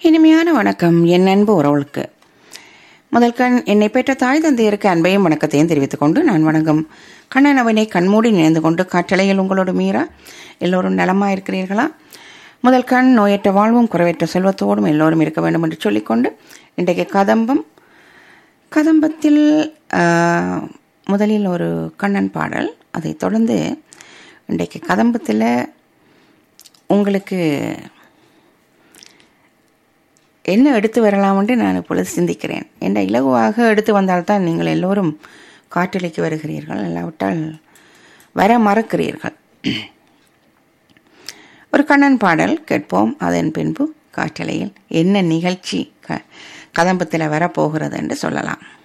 இனிமையான வணக்கம் என் அன்பு உறவுகளுக்கு முதல் கண் என்னை பெற்ற தாய் தந்தையருக்கு அன்பையும் வணக்கத்தையும் தெரிவித்துக் கொண்டு நான் வணங்கும் கண்ணன் அவனை கண்மூடி நினைந்து கொண்டு காற்றலையில் உங்களோடு மீறா எல்லோரும் நலமா இருக்கிறீர்களா முதல் கண் நோயற்ற வாழ்வும் குறைவற்ற செல்வத்தோடும் எல்லோரும் இருக்க வேண்டும் என்று சொல்லிக்கொண்டு இன்றைக்கு கதம்பம் கதம்பத்தில் ஆஹ், முதலில் ஒரு கண்ணன் பாடல் அதைத் தொடர்ந்து இன்றைக்கு கதம்பத்தில் உங்களுக்கு என்ன எடுத்து வரலாம்னு நான் இப்பொழுது சிந்திக்கிறேன் என்ற இலகுவாக எடுத்து வந்தால்தான் நீங்கள் எல்லோரும் காற்றலைக்கு வருகிறீர்கள் இல்லாவிட்டால் வர மறக்கிறீர்கள் ஒரு கண்ணன் பாடல் கேட்போம் அதன் பின்பு காற்றலையில் என்ன நிகழ்ச்சி க கதம்பத்தில் வரப்போகிறது என்று சொல்லலாம்